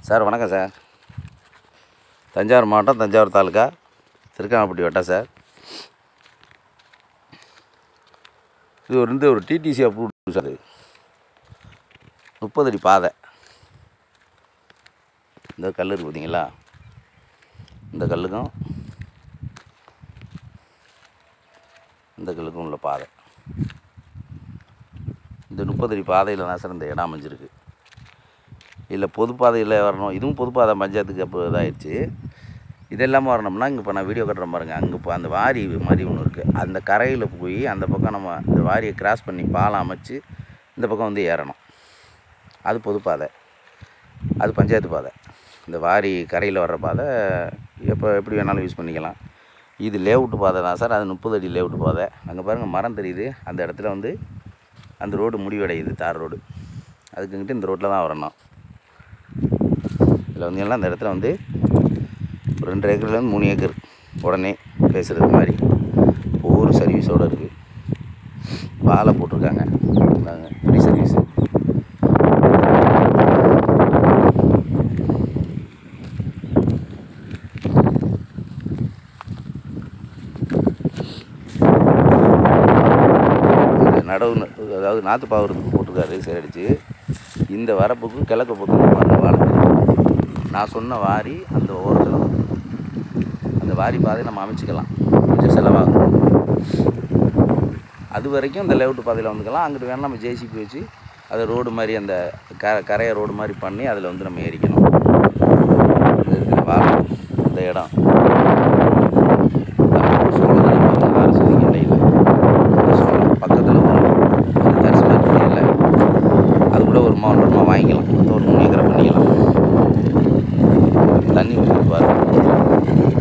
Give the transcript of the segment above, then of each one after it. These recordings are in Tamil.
சார் வணக்கம் சார் தஞ்சாவூர் மாவட்டம் தஞ்சாவூர் தாலுக்கா திருக்கானப்பட்டி வட்டம் சார் இது ஒரு வந்து ஒரு டிடிசி அப்ரூவ் சார் இது முப்பது அடி பாதை இந்த கல் இருக்குது பார்த்தீங்களா இந்த கல்லுக்கும் இந்த கல்லுக்கும் உள்ள பாதை இந்த முப்பது அடி பாதையில் தான் சார் இந்த இடம் அமைஞ்சிருக்கு இல்லை பொது பாதையில் வரணும் இதுவும் பொது பாதை பஞ்சாயத்துக்கு அப்போ இதாகிடுச்சு இது இல்லாமல் வரணும்னா இங்கே இப்போ நான் வீடியோ கட்டுறேன் பாருங்கள் அங்கே இப்போ அந்த வாரி மாதிரி ஒன்று இருக்குது அந்த கரையில் போய் அந்த பக்கம் நம்ம இந்த வாரியை கிராஸ் பண்ணி பாலம் அமைச்சு இந்த பக்கம் வந்து ஏறணும் அது பொது பாதை அது பஞ்சாயத்து பாதை இந்த வாரி கரையில் வர்ற பாதை எப்போ எப்படி வேணாலும் யூஸ் பண்ணிக்கலாம் இது லேஅவுட் பாதை தான் சார் அது முப்பது அடி லேஅவுட் பாதை அங்கே பாருங்கள் மரம் தெரியுது அந்த இடத்துல வந்து அந்த ரோடு முடிவடையுது தார் ரோடு அதுக்குங்கிட்டு இந்த ரோட்டில் தான் வரணும் இதில் வந்தீங்கன்னா அந்த இடத்துல வந்து ஒரு ரெண்டு ஏக்கர்லேருந்து மூணு ஏக்கர் உடனே பேசுகிறது மாதிரி ஒரு சர்வீஸோடு இருக்குது பாலை போட்டிருக்காங்க இந்தாங்க ஃப்ரீ சர்வீஸு இது நடவு ந- அதாவது நாற்று பாவுறதுக்கு போட்டிருக்காரு சேரடிச்சு இந்த வரப்புக்கு கிழக்கு பக்கம் அந்த வாழை நான் சொன்ன வாரி அந்த ஓரத்தில் வரும். அந்த வாரி பாதையை நம்ம அமைச்சிக்கலாம் கொஞ்சம் செலவாகும் அது வரைக்கும் இந்த லேஅவுட் பாதையில் வந்துக்கலாம் அங்கிட்டு வேணால் நம்ம ஜேசிபி வச்சு அதை ரோடு மாதிரி அந்த க கரையை ரோடு மாதிரி பண்ணி அதில் வந்து நம்ம ஏறிக்கணும் இது இருக்கிற வாழை இந்த இடம் நம்ம சோளத்தில் பாருங்க, அரசு இடையில இந்த சோளம் பக்கத்தில் ஒரு ஒரு தரிசு மாதிரி இல்லை அது கூட ஒரு மா ஒன்றரை வாங்கிக்கலாம் மொத்தம் ஒரு மூணு ஏக்கரை பண்ணிக்கலாம் தண்ணி ஊற்றி பாருங்க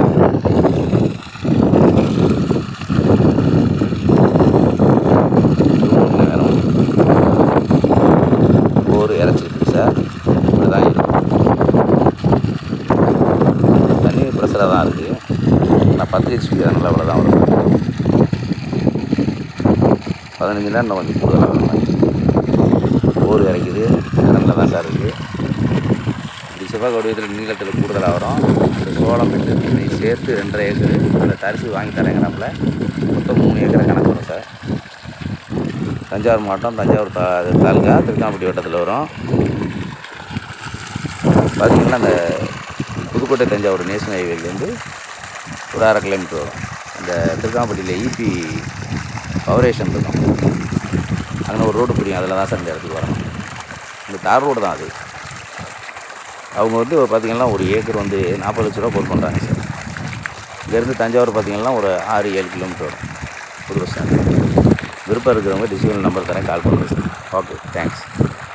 இதுவும் நேரம் போர் இறச்சிருக்கு சார் இப்படி தான் இருக்கும் தண்ணி ப்ரெஷராக தான் இருக்குது நான் பத்து ஹெச்பி அதனால் அவ்வளோ தான் வரும் பதினஞ்சு நேரம் இன்னும் கொஞ்சம் கூடுதலாக வர மாதிரி போர் இறக்குது இடத்துல தான் சார் இருக்குது இது செவ்வாய் வடிவத்தில் நீளத்தில் கூடுதலாக வரும் இந்த சோளம் விட்டு தண்ணி சேர்த்து ரெண்டரை ஏக்கர் அந்த தரிசு வாங்கி தரேங்கிறாப்புல மொத்தம் மூணு ஏக்கரை கணக்கு வரும் சார் தஞ்சாவூர் மாவட்டம் தஞ்சாவூர் தா தாலுக்கா திருக்காம்பட்டி வட்டத்தில் வரும் பார்த்தீங்கன்னா அந்த புதுக்கோட்டை தஞ்சாவூர் நேஷனல் ஹைவேலேருந்து ஒரு அரை கிலோமீட்டர் வரும் அந்த திருக்காம்பட்டியில் இபி பவரேஷன் இருக்கும் அங்கே ஒரு ரோடு பிடிக்கும் அதில் தான் சார் இந்த இடத்துக்கு வரணும் இந்த தார் ரோடு தான் அது அவங்க வந்து பார்த்திங்கன்னா ஒரு ஏக்கர் வந்து நாற்பது லட்ச ரூபா போர் பண்ணுறாங்க சார் இங்கேருந்து தஞ்சாவூர் பார்த்திங்கன்னா ஒரு ஆறு ஏழு கிலோமீட்டர் வரும் புது பஸ் ஸ்டாண்ட் விருப்பம் இருக்கிறவங்க டிசிபிள் நம்பர் தரேன் கால் பண்ணுங்கள் சார் ஓகே தேங்க்ஸ்